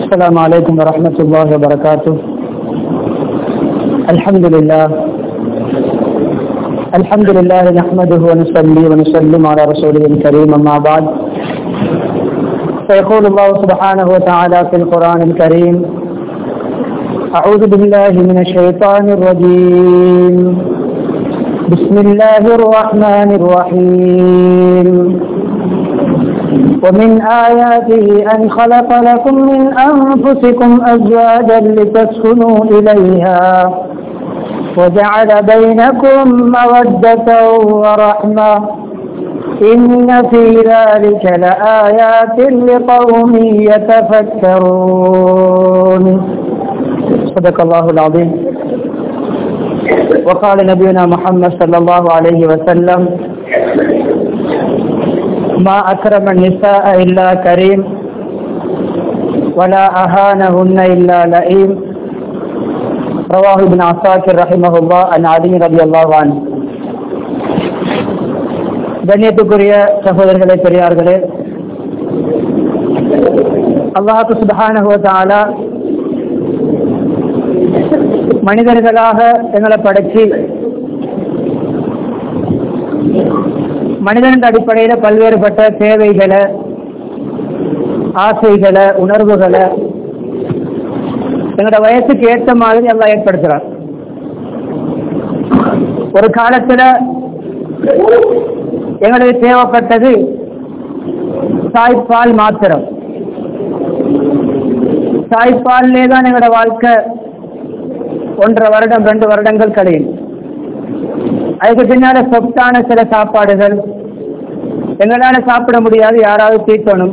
السلام عليكم ورحمة الله وبركاته الحمد لله الحمد لله نحمده ونصلي ونسلم على رسوله الكريم أما بعد فيقول الله سبحانه وتعالى في القرآن الكريم أعوذ بالله من الشيطان الرجيم بسم الله الرحمن الرحيم ومن آياته أن خلق لكم من أنفسكم أزواجا لتسكنوا إليها وجعل بينكم مودة ورحمة إن في ذلك لآيات لقوم يتفكرون صدق الله العظيم وقال نبينا محمد صلى الله عليه وسلم ما أكرم النساء إلا كريم ولا أهانهن إلا لئيم رواه ابن عساكر رحمه الله عن علي رضي الله عنه கண்ணியத்துக்குரிய சகோதரர்களே பெரியார்களே அல்லாஹு சுபஹானஹு தஆலா மனிதர்களாக எங்களை படைச்சு மனிதனின் அடிப்படையில பல்வேறுபட்ட தேவைகளை ஆசைகளை உணர்வுகளை எங்களோட வயசுக்கு ஏற்ற மாதிரி எல்லாம் ஏற்படுத்துறார் ஒரு காலத்துல எங்களுக்கு தேவைப்பட்டது தாய்ப்பால் மாத்திரம் தாய்ப்பால்லே தான் எங்களோட வாழ்க்கை ஒன்றரை வருடம் ரெண்டு வருடங்கள் கழியும் அதுக்கு பின்னால சொத்தான சில சாப்பாடுகள் எங்களால சாப்பிட முடியாது யாராவது தீர்க்கணும்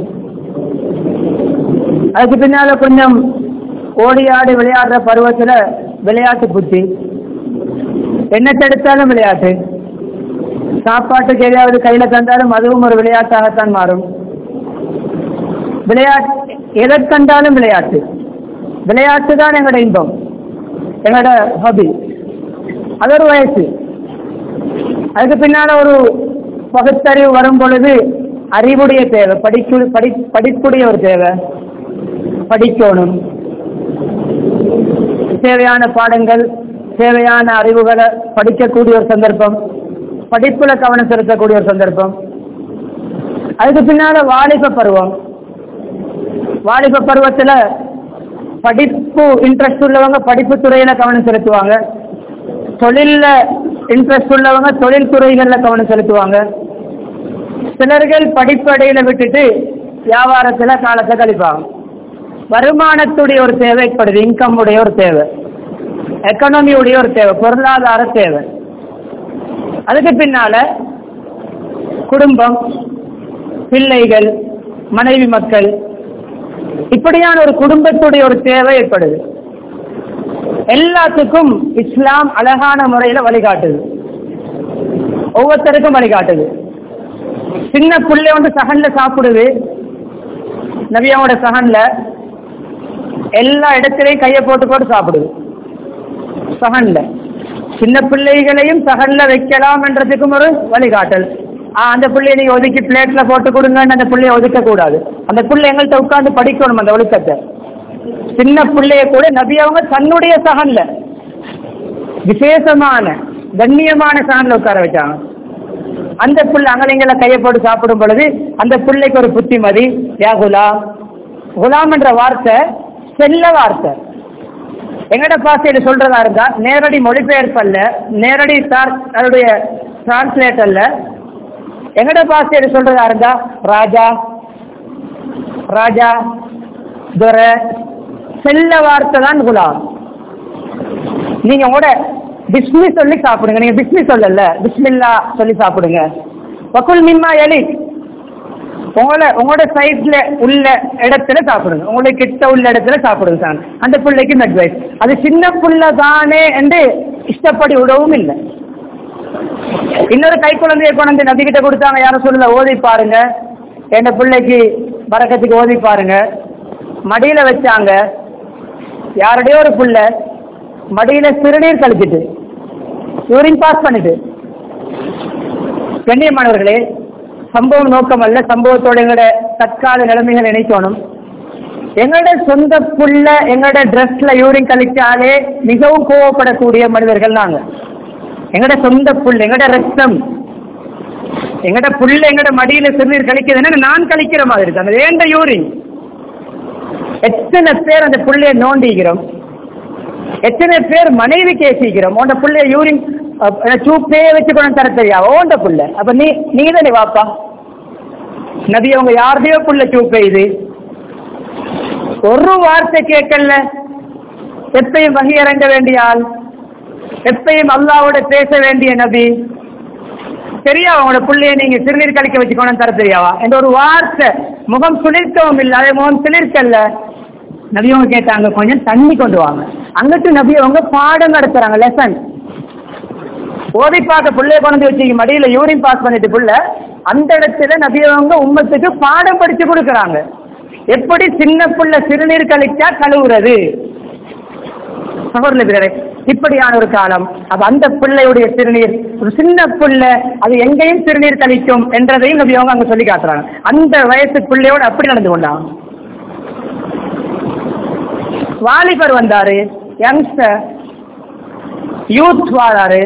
அதுக்கு பின்னால கொஞ்சம் ஓடி ஆடி விளையாடுற பருவத்துல விளையாட்டு புத்தி என்ன தடுத்தாலும் விளையாட்டு சாப்பாட்டுக்கு எதையாவது கையில தந்தாலும் அதுவும் ஒரு விளையாட்டாகத்தான் மாறும் விளையாட்டு எதை கண்டாலும் விளையாட்டு விளையாட்டு தான் எங்களோட இன்பம் எங்களோட ஹாபி அது ஒரு வயசு அதுக்கு பின்னால ஒரு பகுத்தறிவு வரும் பொழுது அறிவுடைய தேவை படிக்கு படி படிப்புடைய ஒரு தேவை படிக்கணும் தேவையான பாடங்கள் தேவையான அறிவுகளை படிக்கக்கூடிய ஒரு சந்தர்ப்பம் படிப்புல கவனம் செலுத்தக்கூடிய ஒரு சந்தர்ப்பம் அதுக்கு பின்னால வாலிப பருவம் வாலிப பருவத்துல படிப்பு இன்ட்ரெஸ்ட் உள்ளவங்க படிப்பு துறையில கவனம் செலுத்துவாங்க தொழில்ல இன்ட்ரெஸ்ட் உள்ளவங்க தொழில் துறைகள்ல கவனம் செலுத்துவாங்க சிலர்கள் படிப்படையில விட்டுட்டு வியாபாரத்துல காலத்தை கழிப்பாங்க வருமானத்துடைய ஒரு தேவை ஏற்படுது இன்கம் உடைய ஒரு தேவை எக்கனாமியுடைய ஒரு தேவை பொருளாதார தேவை அதுக்கு பின்னால குடும்பம் பிள்ளைகள் மனைவி மக்கள் இப்படியான ஒரு குடும்பத்துடைய ஒரு தேவை ஏற்படுது எல்லாத்துக்கும் இஸ்லாம் அழகான முறையில வழிகாட்டுது ஒவ்வொருத்தருக்கும் வழிகாட்டுது சின்ன பிள்ளை வந்து சகன்ல சாப்பிடுது நபியாவோட சகன்ல எல்லா இடத்திலையும் கையை போட்டு போட்டு சாப்பிடுது சகன்ல சின்ன பிள்ளைகளையும் சகன்ல வைக்கலாம் என்றதுக்கும் ஒரு வழிகாட்டல் அந்த பிள்ளைய நீங்க ஒதுக்கி பிளேட்ல போட்டு கொடுங்கன்னு அந்த பிள்ளைய ஒதுக்க கூடாது அந்த பிள்ளை எங்கள்கிட்ட உட்காந்து படிக்கணும் அந்த ஒழுக்கத்தை சின்ன பிள்ளைய கூட நபி அவங்க தன்னுடைய சகன்ல விசேஷமான கண்ணியமான சகன்ல உட்கார வச்சாங்க அந்த புள்ள அங்கலைங்கள கையை போட்டு சாப்பிடும் பொழுது அந்த பிள்ளைக்கு ஒரு புத்திமதி யா குலாம் குலாம் என்ற வார்த்தை செல்ல வார்த்தை எங்கட பாசையில சொல்றதா இருந்தா நேரடி மொழிபெயர்ப்பல்ல நேரடி அதனுடைய டிரான்ஸ்லேட் அல்ல எங்கட பாசையில சொல்றதா இருந்தா ராஜா ராஜா துரை செல்ல வார்த்தை தான் குலாம் நீங்க உங்களோட பிஸ்மி சொல்லி சாப்பிடுங்க நீங்க பிஸ்மி சொல்லல பிஸ்மில்லா சொல்லி சாப்பிடுங்க வக்குல் மிம்மா எலி உங்களை உங்களோட சைட்ல உள்ள இடத்துல சாப்பிடுங்க உங்களுக்கு கிட்ட உள்ள இடத்துல சாப்பிடுங்க சார் அந்த பிள்ளைக்கு அட்வைஸ் அது சின்ன புள்ள தானே என்று இஷ்டப்படி விடவும் இல்லை இன்னொரு கை குழந்தைய குழந்தை நபி கிட்ட கொடுத்தாங்க யாரும் சொல்லல ஓதி பாருங்க என் பிள்ளைக்கு பறக்கத்துக்கு ஓதி பாருங்க மடியில வச்சாங்க யாருடைய ஒரு புள்ள மடியில சிறுநீர் கழிச்சிட்டு யூரின் பாஸ் பண்ணிட்டு கண்ணியமானவர்களே சம்பவம் நோக்கம் அல்ல சம்பவத்தோட எங்களோட தற்கால நிலைமைகளை நினைக்கணும் எங்களோட சொந்த புள்ள எங்களோட ட்ரெஸ்ல யூரின் கழிச்சாலே மிகவும் கோவப்படக்கூடிய மனிதர்கள் நாங்க எங்களோட சொந்த புள்ள எங்களோட ரத்தம் எங்கட புள்ள எங்கட மடியில சிறுநீர் கழிக்குதுன்னா நான் கழிக்கிற மாதிரி இருக்கு அந்த ஏண்ட யூரின் எத்தனை பேர் அந்த புள்ளைய நோண்டிக்கிறோம் எத்தனை பேர் மனைவி கேசிக்கிறோம் உண்ட புள்ளைய யூரின் சூப்பே வச்சு கொண்டு தர தெரியா ஓண்ட புள்ள அப்ப நீ நீ தானே வாப்பா நபி அவங்க யாருடையோ புள்ள சூப்பே இது ஒரு வார்த்தை கேட்கல எப்பையும் வகி இறங்க வேண்டிய ஆள் எப்பையும் அல்லாவோட பேச வேண்டிய நபி சரியா உங்களோட பிள்ளைய நீங்க சிறுநீர் கழிக்க வச்சுக்கணும் தர தெரியாவா என்ற ஒரு வார்த்தை முகம் சுளிர்க்கவும் இல்லை அதே முகம் சிலிர்க்கல்ல நபியவங்க கேட்டாங்க கொஞ்சம் தண்ணி கொண்டு வாங்க அங்கிட்டு நபியவங்க பாடம் நடத்துறாங்க லெசன் ஓதி பார்க்க பிள்ளைய கொண்டு வச்சு மடியில யூரின் பாஸ் பண்ணிட்டு புள்ள அந்த இடத்துல நபியவங்க உம்மத்துக்கு பாடம் படிச்சு கொடுக்கறாங்க எப்படி சின்ன புள்ள சிறுநீர் கழிச்சா கழுவுறது சகோதரர்களே இப்படியான ஒரு காலம் அப்ப அந்த பிள்ளையுடைய சிறுநீர் ஒரு சின்ன பிள்ளை அது எங்கேயும் சிறுநீர் கழிக்கும் என்றதையும் நபி அவங்க அங்க சொல்லி காட்டுறாங்க அந்த வயசு பிள்ளையோட அப்படி நடந்து கொண்டான் வாலிபர் வந்தாரு யங்ஸ்டர் யூத் வாராரு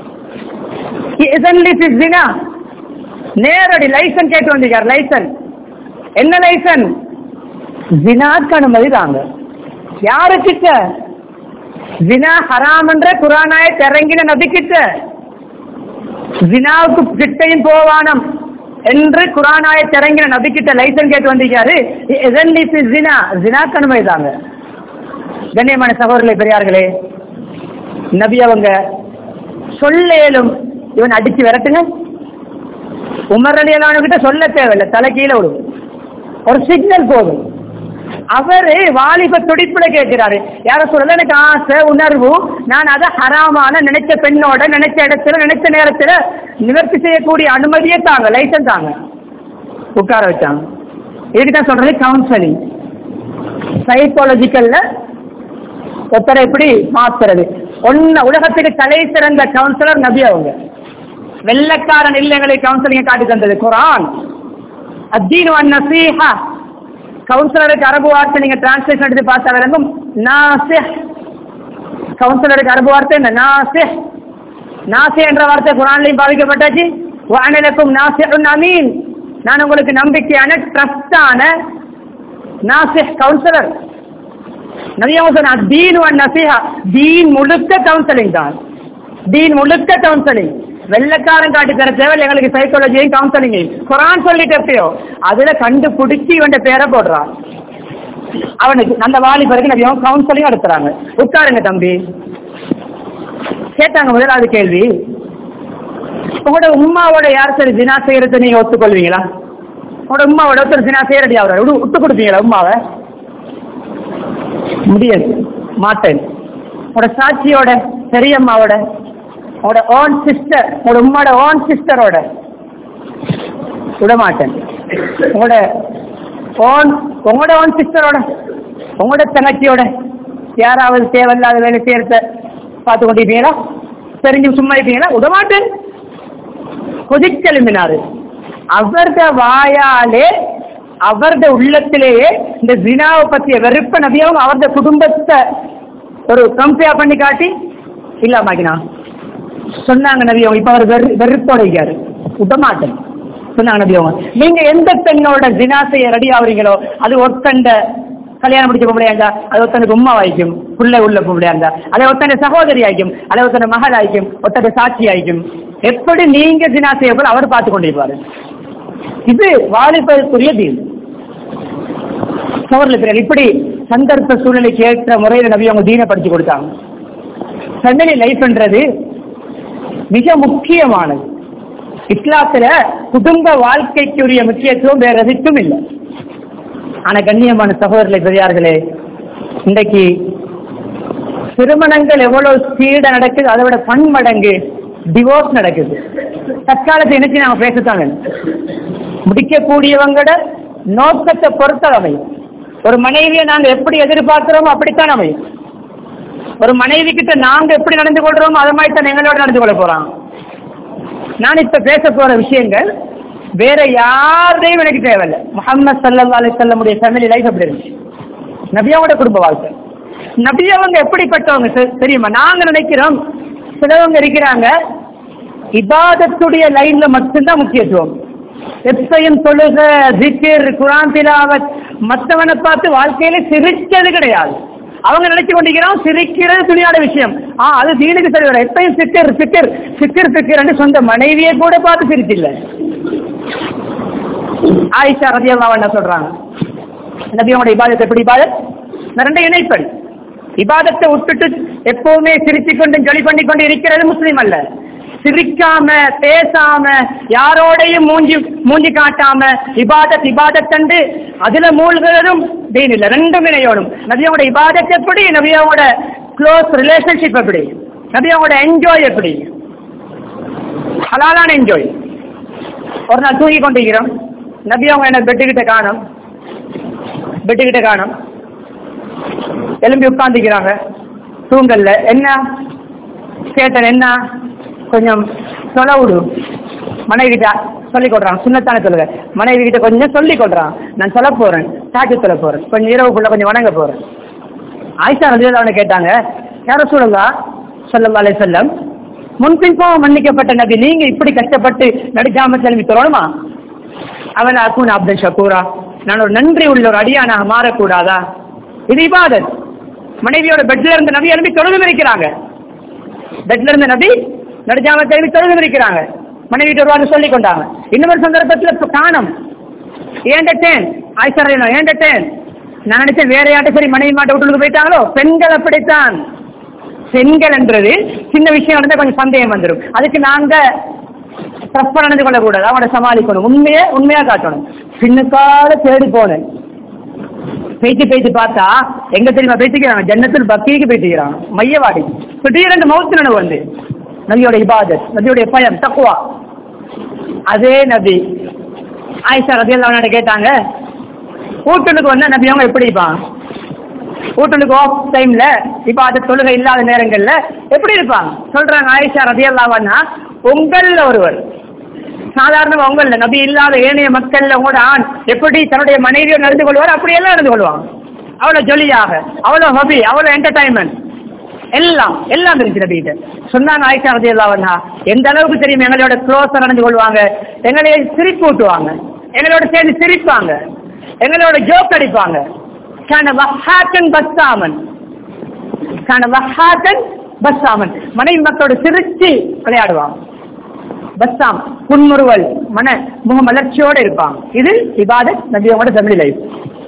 நேரடி லைசன் கேட்டு வந்திருக்கார் லைசன் என்ன லைசன் ஜினாக்கு அனுமதி தாங்க யாருக்கிட்ட ஜினா ஹராம் என்ற குரானாய இறங்கின நபி கிட்ட ஜினாவுக்கு கிட்டையும் போவானம் என்று குரானாய இறங்கின நபி கிட்ட லைசன் கேட்டு வந்திருக்காரு ஜினா ஜினாக்கு அனுமதி தாங்க கண்ணியமான சகோதரர்களே பெரியார்களே நபி அவங்க சொல்லேலும் இவன் அடிச்சு விரட்டுங்க உமர் அலி கிட்ட சொல்ல தேவையில்லை தலை கீழே விடும் ஒரு சிக்னல் போதும் அவரு வாலிப துடிப்புல கேட்கிறாரு யார சொல்லல எனக்கு ஆசை உணர்வு நான் அதை ஹராமான நினைச்ச பெண்ணோட நினைச்ச இடத்துல நினைச்ச நேரத்துல நிவர்த்தி செய்யக்கூடிய அனுமதியே தாங்க லைசன்ஸ் தாங்க உட்கார வச்சாங்க இதுக்கு தான் சொல்றது கவுன்சிலிங் சைக்காலஜிக்கல்ல ஒருத்தரை எப்படி மாத்துறது ஒன்ன உலகத்துக்கு தலை சிறந்த கவுன்சிலர் நபி அவங்க வெள்ளக்காரன் இல்லங்களை கவுன்சிலிங் காட்டி தந்தது குரான் அத்தீன் வன் நசீஹா கவுன்சிலருக்கு அரபு வார்த்தை நீங்க டிரான்ஸ்லேஷன் எடுத்து பார்த்தா விளங்கும் நாசே கவுன்சிலருக்கு அரபு வார்த்தை என்ன நாசே நாசே என்ற வார்த்தை குரான்லையும் பாவிக்கப்பட்டாச்சு வானிலக்கும் நாசே அமீன் நான் உங்களுக்கு நம்பிக்கையான ட்ரஸ்டான நாசே கவுன்சிலர் நவியாக சொன்ன தீன் ஒன் நசிஹா தீன் முழுக்க கவுன்சிலிங் தான் தீன் முழுக்க கவுன்சிலிங் வெள்ளக்காரன் காட்டி தர தேவை எங்களுக்கு சைக்காலஜியும் கவுன்சிலிங்கையும் குரான் சொல்லிட்டு எப்பயோ அதுல கண்டுபிடிச்சி இவன் பேரை போடுறான் அவனுக்கு அந்த வாலிபருக்கு நபியும் கவுன்சிலிங் நடத்துறாங்க உட்காருங்க தம்பி கேட்டாங்க முதலாவது கேள்வி உங்களோட உமாவோட யார் சரி தினா செய்யறது நீங்க ஒத்துக்கொள்வீங்களா உங்களோட உமாவோட ஒருத்தர் தினா செய்யறடி அவரை விட்டு கொடுப்பீங்களா உமாவை முடியாது மாட்டேன் உங்களோட சாட்சியோட பெரியம்மாவோட உங்களோட ஓன் சிஸ்டர் உங்களோட உம்மோட ஓன் சிஸ்டரோட விட மாட்டேன் உங்களோட ஓன் உங்களோட ஓன் சிஸ்டரோட உங்களோட தங்கச்சியோட யாராவது தேவையில்லாத வேலை செய்யறத பார்த்து கொண்டிருப்பீங்களா தெரிஞ்சு சும்மா இருப்பீங்களா விட மாட்டேன் கொதிக்கெலும்பினாரு அவர்த வாயாலே அவரது உள்ளத்திலேயே இந்த ஜினாவை பற்றிய வெறுப்ப நபியாவும் அவரது குடும்பத்தை ஒரு கம்பேர் பண்ணி காட்டி இல்லாமாக்கினா சொன்னாங்க நபி அவங்க இப்ப அவர் வெறு வெறுப்போட இருக்காரு விட மாட்டேன் சொன்னாங்க நபி அவங்க நீங்க எந்த பெண்ணோட ஜினா செய்ய ரெடி ஆகுறீங்களோ அது ஒத்தண்ட கல்யாணம் முடிச்ச பொம்பளையா இருந்தா அது ஒருத்தனுக்கு உமா ஆயிக்கும் புள்ள உள்ள பொம்பளையா இருந்தா அதை ஒத்தனை சகோதரி ஆயிக்கும் அதை ஒத்தனை மகள் ஆயிக்கும் ஒத்தனை சாட்சி ஆயிக்கும் எப்படி நீங்க ஜினா செய்ய போல அவர் பார்த்து கொண்டிருப்பாரு இது வாலிபருக்குரிய தீன் சோழர்கள் இப்படி சந்தர்ப்ப சூழ்நிலைக்கு ஏற்ற முறையில் நபி அவங்க தீனை படிச்சு கொடுத்தாங்க ஃபேமிலி லைஃப்ன்றது மிக முக்கியமானது இஸ்லாத்துல குடும்ப வாழ்க்கைக்குரிய முக்கியத்துவம் வேற எதுக்கும் இல்லை ஆனா கண்ணியமான சகோதரர்களை பெரியார்களே இன்றைக்கு திருமணங்கள் எவ்வளவு ஸ்பீடா நடக்குது அதை விட பன்மடங்கு டிவோர்ஸ் நடக்குது தற்காலத்தை நினைச்சு நாங்க பேசத்தாங்க முடிக்கக்கூடியவங்களோட நோக்கத்தை பொறுத்த அமையும் ஒரு மனைவியை நாங்க எப்படி எதிர்பார்க்கிறோமோ அப்படித்தான் அமையும் ஒரு மனைவி கிட்ட நாங்க எப்படி நடந்து கொள்றோமோ அது மாதிரி தான் எங்களோட நடந்து கொள்ள போறாங்க நான் இப்ப பேச போற விஷயங்கள் வேற யாரையும் எனக்கு தேவையில்லை முகமது சல்லா அலி சொல்லமுடைய ஃபேமிலி லைஃப் அப்படி இருந்துச்சு நபியாவோட குடும்ப வாழ்க்கை நபியவங்க எப்படிப்பட்டவங்க தெ- தெரியுமா நாங்க நினைக்கிறோம் சிலவங்க இருக்கிறாங்க இபாதத்துடைய லைன்ல மட்டும்தான் முக்கியத்துவம் எப்பையும் தொழுக ஜிக்கிர் குரான் திலாவத் மத்தவனை பார்த்து வாழ்க்கையில சிரிச்சது கிடையாது அவங்க நினைச்சு கொண்டிருக்கிறோம் சிரிக்கிறது துணியாட விஷயம் ஆ அது தீனுக்கு சரி வர எப்பயும் சிக்கர் சிக்கர் சிக்கர் சிக்கர் சொந்த மனைவியை கூட பார்த்து சிரிச்சில்ல ஆயிஷா ரதியல்லாஹு என்ன சொல்றாங்க நபியோட இபாதத் எப்படி இபாதத் இந்த ரெண்டு இணைப்பல் இபாதத்தை விட்டுட்டு எப்பவுமே சிரித்துக் கொண்டு ஜொலி பண்ணி கொண்டு இருக்கிறது முஸ்லீம் அல்ல சிரிக்காம பேசாம யாரோடையும் மூஞ்சி மூஞ்சி காட்டாம இபாதத் இபாதத் கண்டு அதுல மூழ்கிறதும் தீன் இல்ல ரெண்டும் இணையோடும் நபியோட இபாதத் எப்படி நபியோட க்ளோஸ் ரிலேஷன்ஷிப் எப்படி நபியோட என்ஜாய் எப்படி ஹலாலான என்ஜாய் ஒரு நாள் தூங்கி கொண்டிருக்கிறோம் நபி அவங்க என்ன பெட்டுக்கிட்ட காணும் பெட்டுக்கிட்ட காணும் எலும்பி உட்காந்துக்கிறாங்க தூங்கல்ல என்ன கேட்டேன் என்ன கொஞ்சம் சொல்ல விடு மனைவி கிட்ட சொல்லி கொடுறான் சுண்ணத்தான சொல்லுங்க மனைவி கிட்ட கொஞ்சம் சொல்லி கொடுறான் நான் சொல்ல போறேன் சாட்சி சொல்ல போறேன் கொஞ்சம் இரவுக்குள்ள கொஞ்சம் வணங்க போறேன் ஆயிஷா ரதியல்லாஹு கேட்டாங்க யார சொல்லுங்க சொல்லல்லா அலைஹி செல்லம் முன்பின் போக மன்னிக்கப்பட்ட நபி நீங்க இப்படி கஷ்டப்பட்டு நடிக்காம கிளம்பி தரணுமா அவன் அக்கூன் அப்துல் ஷக்கூரா நான் ஒரு நன்றி உள்ள ஒரு அடியானாக மாறக்கூடாதா இது இபாதத் மனைவியோட பெட்ல இருந்த நபி எழுப்பி தொழுதும் இருக்கிறாங்க பெட்ல இருந்த நபி நடிஜாம எழுப்பி தொழுதும் இருக்கிறாங்க மனைவி வருவாங்க சொல்லி கொண்டாங்க இன்னொரு சந்தர்ப்பத்தில் இப்ப காணும் ஏண்டட்டேன் ஆயிஷா ஏண்டட்டேன் நான் நினைச்சேன் வேற யார்ட்ட சரி மனைவி மாட்ட விட்டுக்கு போயிட்டாங்களோ பெண்கள் அப்படித்தான் பெண்கள் என்றது சின்ன விஷயம் நடந்தா கொஞ்சம் சந்தேகம் வந்துடும் அதுக்கு நாங்க தப்பா நடந்து கொள்ளக்கூடாது அவனை சமாளிக்கணும் உண்மையை உண்மையா காட்டணும் பின்னுக்கால தேடி போனேன் பேச்சு பேச்சு பார்த்தா எங்க தெரியுமா பேசிக்கிறாங்க ஜன்னத்தில் பக்திக்கு பேசிக்கிறாங்க மையவாடி திடீரென்று மௌத்து நனவு வந்து நபியோட இபாதத் நபியோடைய பயம் தக்குவா அதே நபி ஆயிஷா ரபி அல்லா கேட்டாங்க ஊட்டலுக்கு வந்தா நபி அவங்க எப்படி இருப்பான் ஊட்டலுக்கு ஆஃப் டைம்ல இப்ப அது தொழுகை இல்லாத நேரங்கள்ல எப்படி இருப்பாங்க சொல்றாங்க ஆயிஷா ரபி அல்லாவன்னா உங்கள்ல ஒருவர் சாதாரண உங்கள்ல நபி இல்லாத ஏனைய மக்கள்ல கூட ஆண் எப்படி தன்னுடைய மனைவியோடு நடந்து கொள்வார் அப்படியெல்லாம் நடந்து கொள்வாங்க அவ்வளவு ஜொலியாக அவ்வளவு ஹபி அவ்வளவு என்டர்டைன்மெண்ட் எல்லாம் எல்லாம் இருக்கு நபிகிட்ட சொன்னாங்க ஆயிஷா ரதி அல்லாவண்ணா எந்த அளவுக்கு தெரியும் எங்களோட க்ளோஸா நடந்து கொள்வாங்க எங்களை சிரிப்பு ஊட்டுவாங்க எங்களோட சேர்ந்து சிரிப்பாங்க எங்களோட ஜோக் அடிப்பாங்க கான வஹாக்கன் பஸ்ஸாமன் கான வஹாக்கன் பஸ்ஸாமன் மனைவி மக்களோட சிரிச்சு விளையாடுவாங்க பஸ்ஸாம் புன்முறுவல் மன முகமலர்ச்சியோட இருப்பாங்க இது இபாதத் நபியோட ஃபேமிலி லைஃப்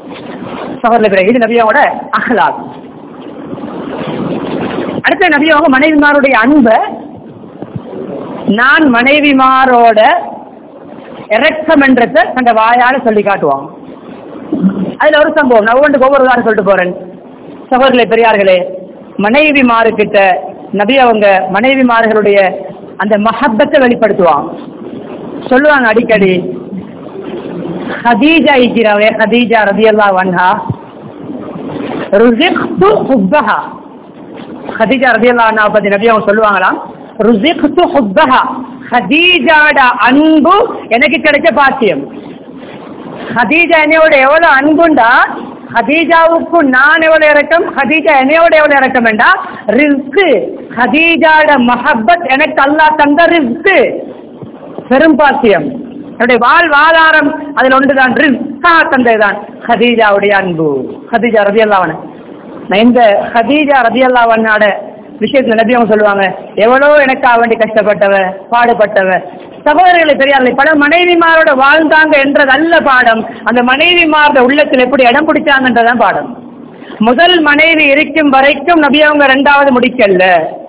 சகோதர இது நபியோட அகலாக் அடுத்த நபியோக மனைவிமாருடைய அன்பை நான் மனைவிமாரோட இறக்கம் என்றத தந்த வாயால சொல்லி காட்டுவாங்க அதுல ஒரு சம்பவம் நான் ஒவ்வொன்றுக்கு ஒவ்வொரு உதாரணம் சொல்லிட்டு போறேன் சகோதரர்களே பெரியார்களே மனைவிமாருக்கிட்ட நபி அவங்க மனைவிமார்களுடைய அந்த மஹப்பத்தை வெளிப்படுத்துவாங்க சொல்லுவாங்க அடிக்கடி ஹதீஜா இருக்கிறாவே ஹதீஜா ரதியல்லா வன்ஹா ருசிக்து ஹுப்பஹா ஹதீஜா ரதியல்லா அண்ணா பத்தி நபி அவங்க சொல்லுவாங்களாம் ருசிக்து ஹுப்பஹா ஹதீஜாட அன்பு எனக்கு கிடைச்ச பாக்கியம் ஹதீஜா என்னையோட எவ்வளவு அன்புண்டா ஹதீஜாவுக்கு நான் எவ்வளவு இறக்கம் ஹதீஜா என்னையோட எவ்வளவு இறக்கம் வேண்டா ரிஸ்க் ஹதீஜாட மஹப்பத் எனக்கு அல்லாஹ் தந்த ரிஸ்க் பெரும் பாக்கியம் என்னுடைய வாழ் வாதாரம் அதில் ஒன்றுதான் ரிஸ்கா தந்ததுதான் ஹதீஜாவுடைய அன்பு ஹதீஜா ரதி அல்லாவன நான் இந்த ஹதீஜா ரதி அல்லாவனோட விஷயத்துல நபி அவங்க சொல்லுவாங்க எவ்வளோ எனக்காக வேண்டி கஷ்டப்பட்டவ பாடுபட்டவ சகோதரர்களை பெரியார்களை பல மனைவிமாரோட வாழ்ந்தாங்க என்றது அல்ல பாடம் அந்த மனைவிமாரோட உள்ளத்தில் எப்படி இடம் பிடிச்சாங்கன்றதான் பாடம் முதல் மனைவி இருக்கும் வரைக்கும் நபி அவங்க ரெண்டாவது முடிக்கல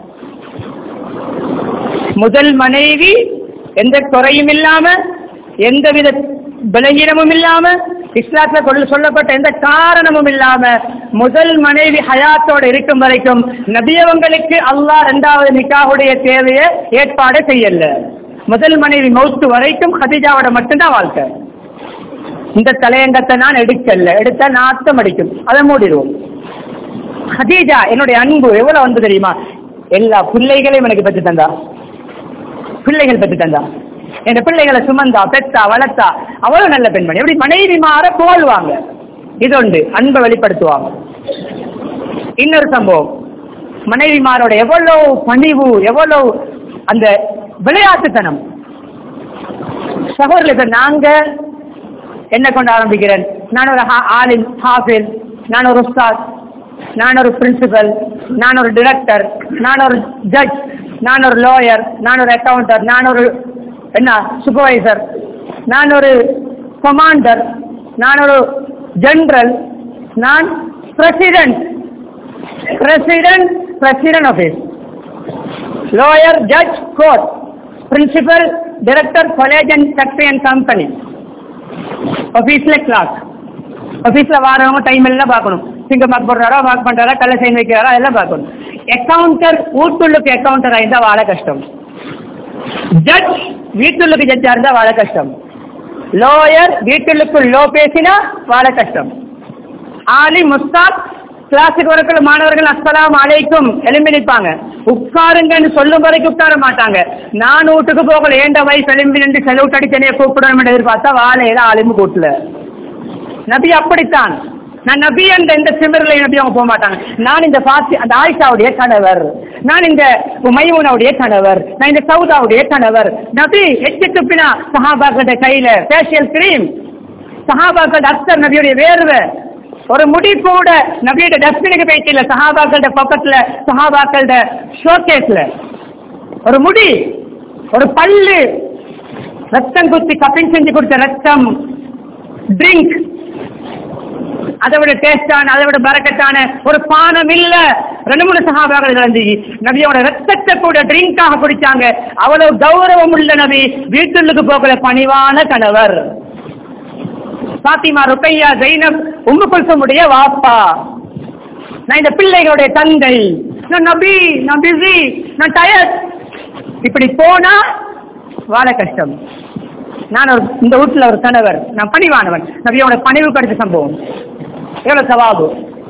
முதல் மனைவி எந்த குறையும் இல்லாம எந்தவித பலகீனமும் இல்லாம இஸ்லாத்துல கொள்ள சொல்லப்பட்ட எந்த காரணமும் இல்லாம முதல் மனைவி ஹயாத்தோட இருக்கும் வரைக்கும் நபியவங்களுக்கு அல்லாஹ் இரண்டாவது நிக்காவுடைய தேவையை ஏற்பாடு செய்யல முதல் மனைவி மௌத்து வரைக்கும் ஹதிஜாவோட மட்டும்தான் வாழ்க்கை இந்த தலையங்கத்தை நான் எடுக்கல எடுத்தா நாத்தம் அடிக்கும் அதை மூடிடுவோம் ஹதீஜா என்னுடைய அன்பு எவ்வளவு வந்து தெரியுமா எல்லா பிள்ளைகளையும் எனக்கு பெற்று தந்தா பிள்ளைகள் பெற்று தந்தா என் பிள்ளைகளை சுமந்தா பெத்தா வளர்த்தா அவ்வளவு நல்ல பெண்மணி எப்படி மனைவி மாற புகழ்வாங்க இது உண்டு அன்பை வெளிப்படுத்துவாங்க இன்னொரு சம்பவம் மனைவிமாரோட எவ்வளவு பணிவு எவ்வளவு அந்த விளையாட்டுத்தனம் சகோதரர்கள் நாங்க என்ன கொண்டு ஆரம்பிக்கிறேன் நான் ஒரு ஹா- ஆலிம் ஹாஃபில் நான் ஒரு உஸ்தாத் நான் ஒரு பிரின்சிபல் நான் ஒரு டிரெக்டர் நான் ஒரு ஜட்ஜ் நான் ஒரு லாயர் நான் ஒரு அக்கவுண்டர் நான் ஒரு என்ன சூப்பர்வைசர் நான் ஒரு கமாண்டர் நான் ஒரு ஜெனரல் நான் president president president office lawyer judge court principal director college and factory and company ஆஃபீஸ்ல கிளாஸ் ஆஃபீஸ்ல வாரவங்க டைம் எல்லாம் பார்க்கணும் சிங்கம் மார்க் போடுறாரா மார்க் பண்றாரா கல்ல சைன் வைக்கிறாரா எல்லாம் பார்க்கணும் அக்கவுண்டர் வீட்டுள்ளுக்கு அக்கவுண்டர் ஆயிருந்தா வாழ கஷ்டம் ஜட்ஜ் வீட்டுள்ளுக்கு ஜட்ஜா இருந்தா வாழ கஷ்டம் லாயர் வீட்டுள்ளுக்கு லோ பேசினா வாழ கஷ்டம் ஆலி முஸ்தாப் கிளாஸுக்கு வரக்குள்ள மாணவர்கள் அஸ்ஸலாம் அலைக்கும் எலும்பி நிற்பாங்க உட்காருங்கன்னு சொல்லும் வரைக்கும் உட்கார மாட்டாங்க நான் வீட்டுக்கு போகல ஏண்ட வயசு எலும்பி நின்று செலவு அடிச்சனைய கூப்பிடணும் எதிர்பார்த்தா வாழையில ஆலிமு கூட்டல நபி அப்படித்தான் நான் நபி என்ற எந்த சிமரில் நபி அவங்க போக மாட்டாங்க நான் இந்த பாத்தி அந்த ஆயிஷாவுடைய கணவர் நான் இந்த மைமூனாவுடைய கணவர் நான் இந்த சவுதாவுடைய கணவர் நபி எச்சு துப்பினா சஹாபாக்களோட கையில ஃபேஷியல் கிரீம் சஹாபாக்கள் அக்சர் நபியுடைய வேர்வை ஒரு முடி கூட நபியோட டஸ்ட்பினுக்கு போயிட்டு இல்ல சஹாபாக்களோட பக்கத்துல சஹாபாக்களோட ஷோகேஸ்ல ஒரு முடி ஒரு பல்லு ரத்தம் குத்தி கப்பிங் செஞ்சு கொடுத்த ரத்தம் ட்ரிங்க் அதை விட டேஸ்டான அதை விட பறக்கத்தான ஒரு பானம் இல்ல ரெண்டு மூணு சகாபாக்கள் இழந்து நபியோட ரத்தத்தை கூட ட்ரிங்காக குடிச்சாங்க அவ்வளவு கௌரவம் உள்ள நபி வீட்டுக்கு போகல பணிவான கணவர் பாத்திமா ருக்கையா ஜெயினப் உம்மு குல்சமுடைய வாப்பா நான் இந்த பிள்ளைகளுடைய தந்தை நான் நபி நான் பிஸி நான் டயர்ட் இப்படி போனா வாழ கஷ்டம் நான் ஒரு இந்த வீட்டுல ஒரு கணவர் நான் பணிவானவன் நபியோட பணிவு கிடைச்ச சம்பவம் எவ்வளவு சவாபு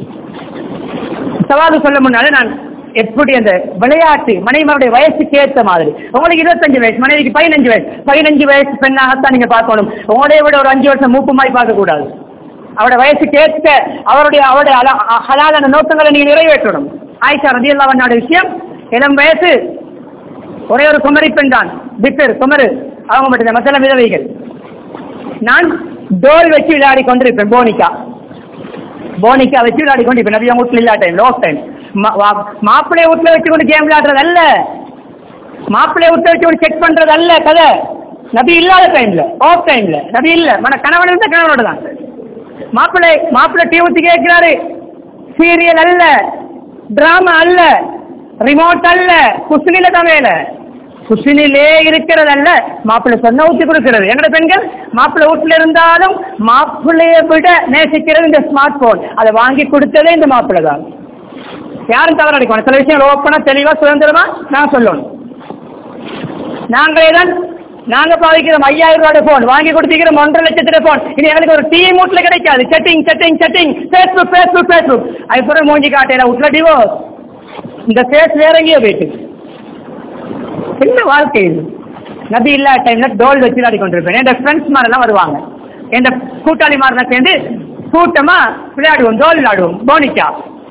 சவாபு சொல்ல முன்னால நான் எப்படி அந்த விளையாட்டு மனைவிமாருடைய வயசுக்கு ஏற்ற மாதிரி உங்களுக்கு இருபத்தஞ்சு வயசு மனைவிக்கு பதினஞ்சு வயசு பதினஞ்சு வயசு பெண்ணாகத்தான் நீங்க பார்க்கணும் உங்களைய விட ஒரு அஞ்சு வருஷம் மூப்புமாய் பார்க்க கூடாது அவரோட வயசுக்கு ஏற்ற அவருடைய அவருடைய அல- அ- ஹலாலான நோக்கங்களை நீங்க நிறைவேற்றணும் ஆயிஷா ரதி அல்லாவண்ணோட விஷயம் இளம் வயசு ஒரே ஒரு குமரி பெண் தான் பித்தர் குமரு அவங்க மட்டும் மற்ற விதவைகள் நான் டோல் வச்சு விளையாடி கொண்டிருப்பேன் போனிக்கா போனிக்கா வச்சு விளையாடி கொண்டிருப்பேன் நபியா வீட்டில் இல்லா டைம் லோக் டைம் மாப்பிள்ளைய வீட்டில் வச்சு கொண்டு கேம் விளையாடுறது அல்ல மாப்பிள்ளைய வீட்டில் வச்சு கொண்டு செக் பண்றது அல்ல கதை நபி இல்லாத டைம்ல ஆஃப் டைம்ல நபி இல்ல மன கணவன் இருந்தா கணவனோட தான் மாப்பிள்ளை மாப்பிள்ளை டீ ஊத்தி கேட்கிறாரு சீரியல் அல்ல டிராமா அல்ல ரிமோட் அல்ல குசினில தான் வேலை குசினிலே இருக்கிறது அல்ல மாப்பிள்ளை சொன்ன ஊத்தி கொடுக்கிறது எங்கட பெண்கள் மாப்பிள்ளை வீட்டுல இருந்தாலும் மாப்பிள்ளைய விட நேசிக்கிறது இந்த ஸ்மார்ட் போன் அதை வாங்கி கொடுத்ததே இந்த மாப்பிள்ளை தான் யாரும் தவறு அடிக்கணும் சில விஷயங்கள் ஓப்பனா தெளிவா சுதந்திரமா நான் சொல்லணும் நாங்களே தான் நாங்க பாவிக்கிறோம் ஐயாயிரம் ரூபாய் போன் வாங்கி கொடுத்திருக்கிறோம் ஒன்றரை லட்சத்துல போன் இனி எங்களுக்கு ஒரு டீ மூட்ல கிடைக்காது setting setting setting Facebook Facebook Facebook அதுக்கப்புறம் மூஞ்சி காட்டையில விட்டுல டிவோர்ஸ் இந்த ஃபேஸ் வேற எங்கேயோ போயிட்டு என்ன வாழ்க்கை இது நபி இல்லா டைம்ல டோல் வச்சு விளையாடி கொண்டிருப்பேன் என் ஃப்ரெண்ட்ஸ் மாதிரிலாம் வருவாங்க என் கூட்டாளி மாதிரிலாம் சேர்ந்து கூட்டமா விளையாடுவோம் டோல் விளையாடுவோம் போனிக்கா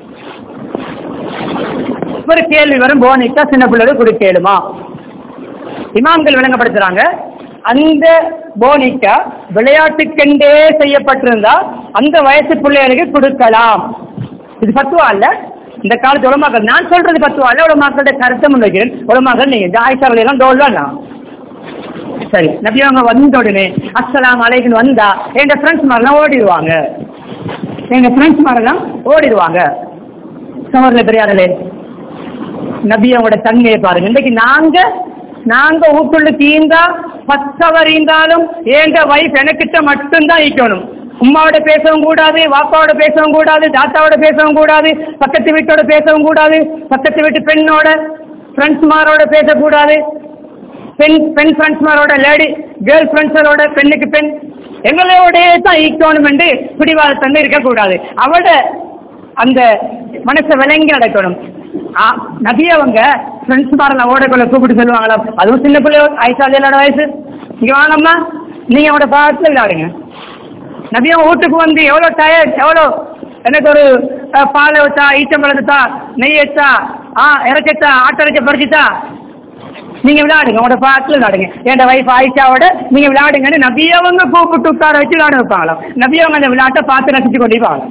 ஒரு கேள்வி வரும் போனிக்கா சின்ன பிள்ளைகள் குடி கேளுமா இமாம்கள் விளங்கப்படுத்துறாங்க அந்த போனிக்கா விளையாட்டுக்கெண்டே செய்யப்பட்டிருந்தா அந்த வயசு பிள்ளைகளுக்கு கொடுக்கலாம் இது பத்துவா இல்ல இந்த காலத்து உலமாக்கள் நான் சொல்றது பத்துவா இல்ல உலமாக்களுடைய கருத்தை முன்வைக்கிறேன் உலமாக்கள் நீங்க ஜாயிஷாவில் எல்லாம் டோல் தான் சரி நபி அவங்க வந்த உடனே அஸ்ஸலாம் அலைக்குன்னு வந்தா எங்க ஃப்ரெண்ட்ஸ் மாதிரிலாம் ஓடிடுவாங்க எங்க ஃப்ரெண்ட்ஸ் மாதிரிலாம் ஓடிடுவாங்க சமர்ல பெரியாரலே நபி அவங்களோட தன்மையை பாருங்க இன்னைக்கு நாங்க நாங்க வீட்டுள்ள தீந்தா பத்தவர் ஈந்தாலும் எங்க வைஃப் எனக்கிட்ட மட்டும்தான் ஈக்கணும் உமாவோட பேசவும் கூடாது வாப்பாவோட பேசவும் கூடாது தாத்தாவோட பேசவும் கூடாது பக்கத்து வீட்டோட பேசவும் கூடாது பக்கத்து வீட்டு பெண்ணோட ஃப்ரெண்ட்ஸ்மாரோட பேசக்கூடாது பெண் பெண் ஃப்ரெண்ட்ஸ்மாரோட லேடி கேர்ள் ஃப்ரெண்ட்ஸரோட பெண்ணுக்கு பெண் எங்களோடயே தான் ஈக்கணும் என்று பிடிவாதத்தன்மை இருக்கக்கூடாது அவட அந்த மனசை விளங்கி நடக்கணும் ஆ, நபி அவங்க ஃப்ரெண்ட்ஸ் மாரில் ஓடக்குள்ள கூப்பிட்டு சொல்லுவாங்களா அதுவும் சின்ன பிள்ளை ஐசாலியோட வயசு இங்க வாங்கம்மா நீங்க அவட பாத்துல விளையாடுங்க நபியும் வீட்டுக்கு வந்து எவ்வளோ டயர்ட் எவ்வளோ எனக்கு ஒரு அஹ், பாலை வச்சா ஈச்சம்பழத்தா நெய் வச்சா ஆ இறக்கச்சா ஆட்டை இறக்க பறிச்சுட்டா நீங்க விளையாடுங்க உங்களோட பாட்டில் விளையாடுங்க என் வைஃப் ஆயிஷாவோட நீங்க விளையாடுங்கன்னு நபியவங்க கூப்பிட்டு உட்கார வச்சு விளையாட வைப்பாங்களாம் நபியவங்க அந்த விளையாட்டை பார்த்து ரசிச்சு கொண்டு போவாங்க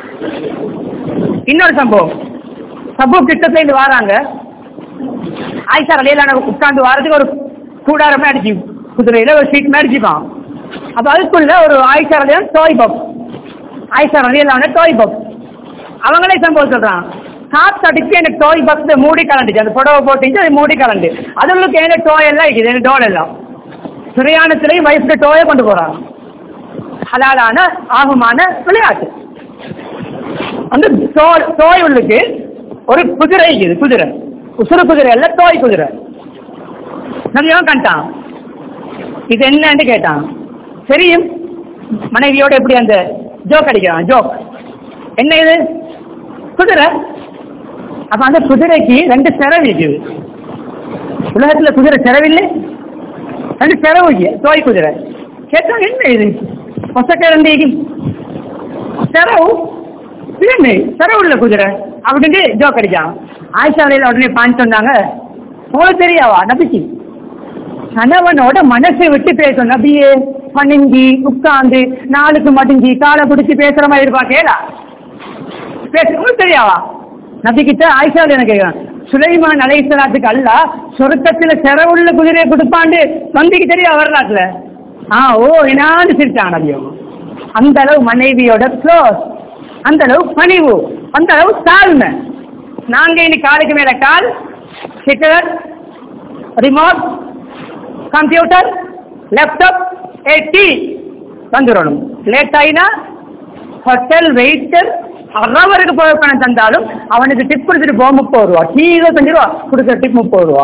இன்னொரு சம்பவம் சம்பவ கிட்டத்துல இருந்து வராங்க ஆயிஷா ரலியலான உட்கார்ந்து வாரத்துக்கு ஒரு கூடாரமே அடிச்சு குதிரையில ஒரு சீட் மாதிரி அடிச்சுப்பான் அப்ப அதுக்குள்ள ஒரு ஆயிஷா ரலியான டாய் பாப் ஆயிஷா ரலியலான டாய் பாப் அவங்களே சம்பவம் சொல்றான் காத்து அடிச்சு எனக்கு டோய் பக்ஸ் மூடி கலண்டுச்சு அந்த புடவை போட்டுச்சு அது மூடி கலண்டு அதுகளுக்கு எனக்கு டோய் எல்லாம் இருக்குது எனக்கு டோல் எல்லாம் சுரையானத்திலையும் வயசுல டோயை கொண்டு போறாங்க ஹலாலான ஆகுமான விளையாட்டு அந்த டோய் டோய் உள்ளுக்கு ஒரு குதிரை இருக்குது குதிரை உசுறு குதிரை அல்ல டோய் குதிரை நிறைய கண்டான் இது என்னன்னு கேட்டான் தெரியும் மனைவியோட எப்படி அந்த ஜோக் அடிக்கிறான் ஜோக் என்ன இது குதிரை அப்ப அந்த குதிரைக்கு ரெண்டு செரவு இருக்குது உலகத்துல குதிரை செரவில்லை ரெண்டு செரவு இருக்கு தோய் குதிரை கேட்டா என்ன இது பொசக்கரண்டி செரவு இது என்ன செரவு உள்ள குதிரை அப்படின்னு ஜோக் அடிச்சான் ஆயிஷா அலையில உடனே பாஞ்சு சொன்னாங்க உங்களுக்கு தெரியாவா நபிக்கு கணவனோட மனசை விட்டு பேசணும் நபியே பணிஞ்சி உட்கார்ந்து நாளுக்கு மடிஞ்சி காலை பிடிச்சி பேசுற மாதிரி இருப்பா கேளா பேச உங்களுக்கு தெரியாவா நபி கிட்ட ஆயிஷா எனக்கு கேட்கிறான் சுலைமான் அலைசலாத்துக்கு அல்ல சொருக்கத்துல செரவுள்ள குதிரையை கொடுப்பாண்டு நம்பிக்கு தெரியா வரலாற்றுல ஆ ஓ என்னான்னு சிரிச்சான் நபியும் அந்த அளவு மனைவியோட க்ளோஸ் அந்த அளவு பணிவு அந்த அளவு தாழ்மை நாங்க இனி காலுக்கு மேல கால் ஹிட்டர் ரிமோட் கம்ப்யூட்டர் லேப்டாப் ஏடி வந்துடணும் லேட் ஆயினா ஹோட்டல் வெயிட்டர் அவருக்கு போய் பணம் தந்தாலும் அவனுக்கு டிப் கொடுத்துட்டு போக முப்பது ரூபா டீ இருபத்தஞ்சு ரூபா கொடுக்குற டிப் முப்பது ரூபா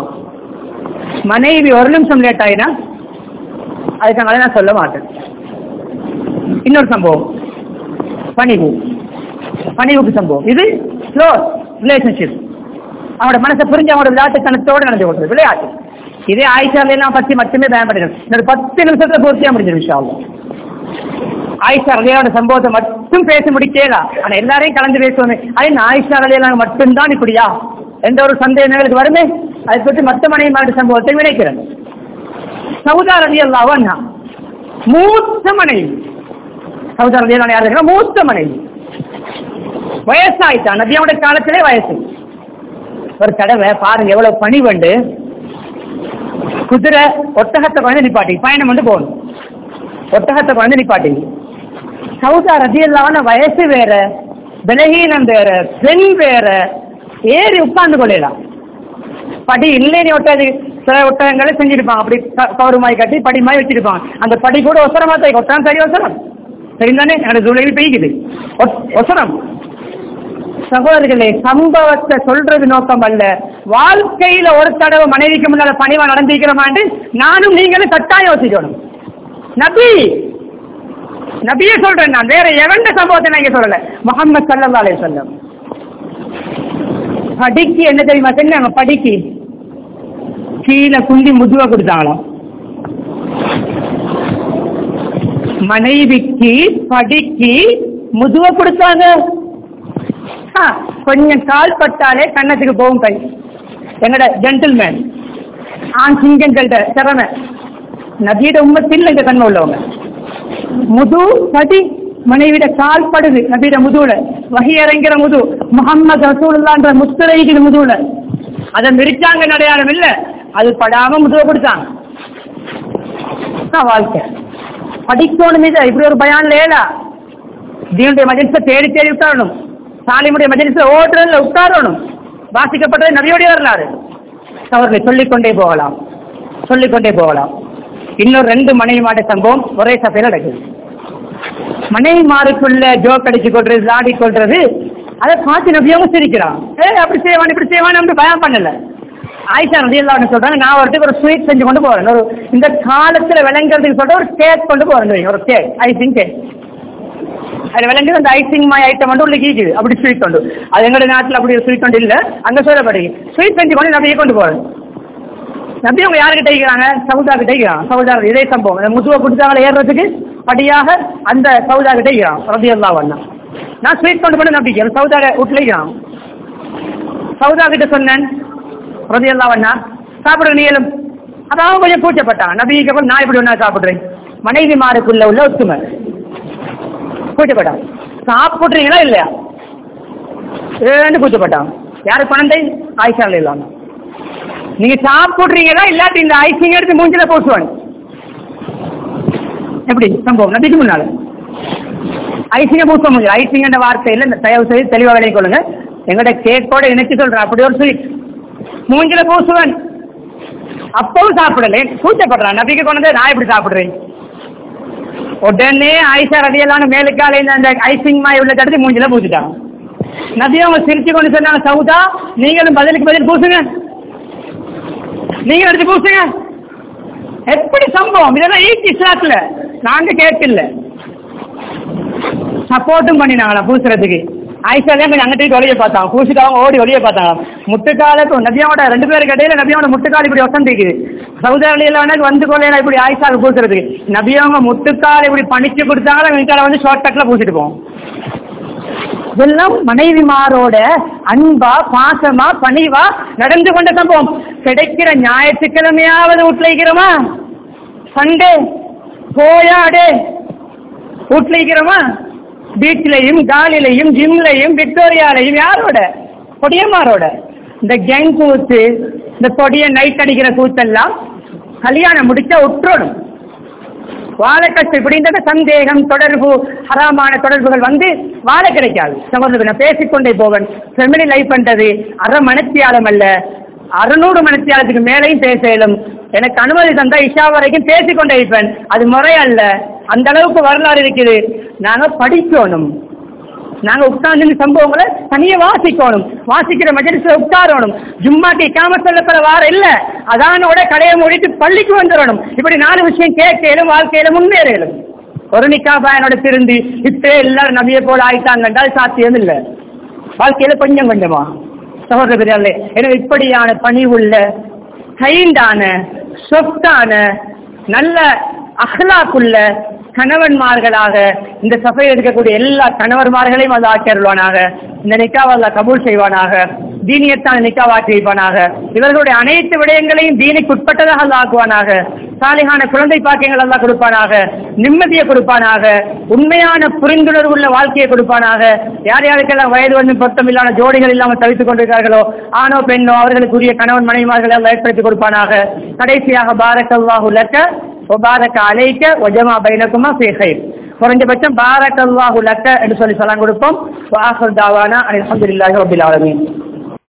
மனைவி ஒரு நிமிஷம் லேட் ஆயினா அதுக்காக நான் சொல்ல மாட்டேன் இன்னொரு சம்பவம் பணிவு பணிவுக்கு சம்பவம் இது க்ளோஸ் ரிலேஷன்ஷிப் அவனோட மனசை புரிஞ்சு அவனோட விளையாட்டுத்தனத்தோடு நடந்து கொள்றது விளையாட்டு இதே ஆயிஷாலாம் பத்தி மட்டுமே பயன்படுத்தணும் இன்னொரு பத்து நிமிஷத்துல பூர்த்தியா முடிஞ்சிடும் விஷயம் அவ்வளவு. ஆயிஷா ரலியோட சம்பவத்தை மட்டும் பேச முடிக்கலாம் ஆனா எல்லாரையும் கலந்து பேசுவோமே அது இந்த ஆயிஷா ரலியெல்லாம் மட்டும்தான் இப்படியா எந்த ஒரு சந்தேகம் எங்களுக்கு வருமே அதை பற்றி மற்ற மனைவி சம்பவத்தை விளைக்கிறேன் சவுதா ரலி அல்லாவா மூத்த மனைவி சவுதா ரலி அல்லா யார் தெரியுமா? மூத்த மனைவி வயசாயிட்டா நபியோட காலத்திலே வயசு ஒரு தடவை பாருங்க எவ்வளவு பணி வண்டு குதிரை ஒட்டகத்தை குழந்தை நிப்பாட்டி பயணம் வந்து போகணும் ஒட்டகத்தை குழந்தை நிப்பாட்டி சவுதா ரதியல்லான வயசு வேற பலகீனம் வேற பெண் வேற ஏறி உட்கார்ந்து கொள்ளலாம் படி இல்லைன்னு ஒட்டாது சில ஒட்டகங்களை செஞ்சிருப்பாங்க அப்படி க- கவரு மாதிரி கட்டி படி மாதிரி வச்சிருப்பாங்க அந்த படி கூட ஒசரமா தான் ஒட்டான் சரி ஒசரம் சரிதானே எனக்கு துளைவி பெய்யுது ஒ- ஒசரம் சகோதரர்களே சம்பவத்தை சொல்றது நோக்கம் அல்ல வாழ்க்கையில ஒரு தடவை மனைவிக்கு முன்னால பணிவா நடந்திருக்கிறோமாண்டு நானும் நீங்களும் கட்டாயம் யோசிக்கணும் நபி நபியே சொல்றேன் நான் வேற எவண்ட சம்பவத்தை நான் இங்க சொல்லல முகமது சல்லா அலைஹி வஸல்லம் படிக்கு என்ன தெரியுமா சொன்னாங்க படிக்கு கீழே குந்தி முதுவ கொடுத்தாங்களாம் மனைவிக்கு படிக்கு முதுவ கொடுத்தாங்க ஆ, கொஞ்சம் கால் பட்டாலே கன்னத்துக்கு போகும் கை எங்கட ஜென்டில்மேன் ஆண் சிங்கங்கள்ட திறமை நபியிட உண்மத்தில் இந்த தன்மை உள்ளவங்க முது படி மனைவிட கால் படுது நபியிட முதுவுல வகை இறங்கிற முது முகம்மது ரசூலுல்லான்ற முத்துரைக்குது முதுவுல அதை மிரிச்சாங்க அடையாளம் இல்ல அது படாம முதுவை கொடுத்தாங்க அதான் வாழ்க்கை படிக்கணும் இது இப்படி ஒரு பயான்ல ஏலா தீனுடைய மஜலிஸை தேடி தேடி உட்காரணும் சாலிமுடைய மஜலிஸில் ஓட்டுறதுல உட்காரணும் வாசிக்கப்பட்டது நபியோடைய வரலாறு அவர்களை சொல்லிக்கொண்டே போகலாம் சொல்லிக்கொண்டே போகலாம் இன்னொரு ரெண்டு மனைவி மாட்ட சம்பவம் ஒரே சபையில் நடக்குது மனைவி மாறுக்குள்ள ஜோக் அடிச்சு கொள்றது விளையாடி கொள்றது அதை பார்த்து நபியவங்க சிரிக்கிறான் ஏ அப்படி செய்வான் இப்படி செய்வான் அப்படி பயம் பண்ணல ஆயிஷா நதி எல்லாம் சொல்றாங்க நான் ஒருத்துக்கு ஒரு ஸ்வீட் செஞ்சு கொண்டு போறேன் ஒரு இந்த காலத்துல விளங்குறதுக்கு சொல்ற ஒரு கேக் கொண்டு போறேன் ஒரு கேக் ஐசிங் கேக் அது விளங்குது அந்த ஐசிங் மாய் ஐட்டம் வந்து உள்ள கீக்குது அப்படி ஸ்வீட் கொண்டு அது எங்களுடைய நாட்டில் அப்படி ஒரு ஸ்வீட் கொண்டு இல்ல அங்க சொல்லப்படுது ஸ்வீட் செஞ்சு கொண்டு நபியை கொண்டு போறேன் நபி அவங்க யாருக்கிட்ட இருக்கிறாங்க சவுதா கிட்ட இருக்கிறாங்க சவுதா இதே சம்பவம் அந்த முதுவை கொடுத்தாங்களே ஏறுறதுக்கு படியாக அந்த சவுதா கிட்ட இருக்கிறான் ரதி அல்லா வண்ணா நான் ஸ்வீட் கொண்டு போன நம்பிக்கை சவுதா வீட்டுல இருக்கிறான் சவுதா கிட்ட சொன்னேன் ரதி அல்லா வண்ணா சாப்பிடுற நீளும் அதான் கொஞ்சம் கூச்சப்பட்டான் நபிக்கு அப்புறம் நான் இப்படி ஒன்றா சாப்பிடுறேன் மனைவி மாருக்குள்ள உள்ள ஒத்துமை கூச்சப்பட்டான் சாப்பிடுறீங்களா இல்லையா ஏன்னு கூச்சப்பட்டான் யாருக்கு பணந்தை ஆயிஷால இல்லாம நீங்க சாப்பிடுறீங்களா இல்லாட்டி இந்த ஐசிங் எடுத்து மூஞ்சில போட்டுவாங்க எப்படி சம்பவம் நபிக்கு முன்னால ஐசிங்க பூச முடியும் ஐசிங்கன்ற வார்த்தையில் இந்த தயவு செய்து தெளிவாக விலை கொள்ளுங்க எங்கள்ட கேக்கோட இணைச்சு சொல்றேன் அப்படி ஒரு ஸ்வீட் மூஞ்சில பூசுவன் அப்பவும் சாப்பிடல கூச்சப்படுறான் நபிக்கு கொண்டு நான் எப்படி சாப்பிடுறேன் உடனே ஐசா ரடியெல்லாம் மேலுக்கால அந்த ஐசிங் மாய் உள்ள தடுத்து மூஞ்சில பூச்சிட்டாங்க நபி அவங்க சிரிச்சு கொண்டு சொன்னாங்க சவுதா நீங்களும் பதிலுக்கு பதில் பூசுங்க நீங்க எடுத்து பூசுங்க எப்படி சம்பவம் இதெல்லாம் ஈஸி இஸ்லாத்துல நாங்க கேட்கல சப்போர்ட்டும் பண்ணினாங்களா பூசுறதுக்கு ஆயிஷா தான் கொஞ்சம் அங்கிட்டு ஒளிய பார்த்தாங்க பூசிட்டு அவங்க ஓடி ஒளிய பார்த்தாங்க முட்டுக்காலுக்கு நபியாவோட ரெண்டு பேருக்கு இடையில நபியாவோட முட்டுக்கால் இப்படி வசந்திக்குது சவுதி அரேபியால வந்து கொள்ளையில இப்படி ஆயிஷாவுக்கு பூசுறதுக்கு நபியவங்க முட்டுக்கால் இப்படி பணிச்சு கொடுத்தாங்க வீட்டால வந்து ஷார்ட் கட்ல பூசிட்டு போவோம் இதெல்லாம் மனைவிமாரோட அன்பா பாசமா பணிவா நடந்து கொண்ட சம்பவம் கிடைக்கிற ஞாயிற்றுக்கிழமையாவது வீட்டுல சண்டே போயாடே வீட்டுல பீச்லையும் காலிலையும் ஜிம்லையும் விக்டோரியாலையும் யாரோட கொடியமாரோட இந்த கேங் கூத்து இந்த கொடிய நைட் அடிக்கிற கூத்தெல்லாம் கல்யாணம் முடிச்சா உற்றோடும் வாழ கஷ்டம் இப்படி இந்த சந்தேகம் தொடர்பு ஹராமான தொடர்புகள் வந்து வாழ கிடைக்காது சகோதரர் நான் பேசிக்கொண்டே போவன் ஃபெமிலி லைஃப் பண்றது அரை மனத்தியாலம் அல்ல அறுநூறு மனத்தியாலத்துக்கு மேலையும் பேச இயலும் எனக்கு அனுமதி தந்தா இஷா வரைக்கும் பேசிக்கொண்டே இருப்பேன் அது முறை அல்ல அந்த அளவுக்கு வரலாறு இருக்குது நாங்க படிக்கணும் நாங்க உட்கார்ந்து இந்த சம்பவங்களை தனியா வாசிக்கணும் வாசிக்கிற மஜலிஸ்ல உட்காரணும் ஜும்மாக்கு இக்காம சொல்லப்பட வார இல்ல அதானோட கடையை மூடிட்டு பள்ளிக்கு வந்துடணும் இப்படி நாலு விஷயம் கேட்கலும் வாழ்க்கையில முன்னேறலும் ஒரு நிக்கா பயனோட திருந்தி இப்பே எல்லாரும் நபியை போல ஆயிட்டாங்க என்றால் சாத்தியம் இல்லை வாழ்க்கையில கொஞ்சம் கொஞ்சமா சகோதர பெரியார்களே எனவே இப்படியான பணிவுள்ள கைண்டான சொத்தான நல்ல அஹ்லாக்குள்ள கணவன்மார்களாக இந்த சபையில் இருக்கக்கூடிய எல்லா கணவன்மார்களையும் அது ஆக்கியருள்வானாக இந்த நிக்காவை கபூல் செய்வானாக தீனியத்தான நிக்காவாக்கி வைப்பானாக இவர்களுடைய அனைத்து விடயங்களையும் தீனுக்கு உட்பட்டதாக அல்ல ஆக்குவானாக சாலிகான குழந்தை பாக்கியங்கள் எல்லாம் கொடுப்பானாக நிம்மதியை கொடுப்பானாக உண்மையான புரிந்துணர்வு உள்ள வாழ்க்கையை கொடுப்பானாக யார் யாருக்கெல்லாம் வயது வந்து பொருத்தம் இல்லாத ஜோடிகள் இல்லாமல் தவித்துக் கொண்டிருக்கிறார்களோ ஆணோ பெண்ணோ அவர்களுக்குரிய கணவன் மனைவிமார்களை எல்லாம் ஏற்படுத்தி கொடுப்பானாக கடைசியாக பாரக்கல்லாஹு லக்க ஒபாரக்க அலைக்க ஒஜமா பைனக்குமா ஃபேஹைர் குறைஞ்சபட்சம் பாரக்கல்லாஹு லக்க என்று சொல்லி சலாம் கொடுப்போம் வாஹர் தாவானா அலமதுல்லாஹி ரபில் ஆலமீன்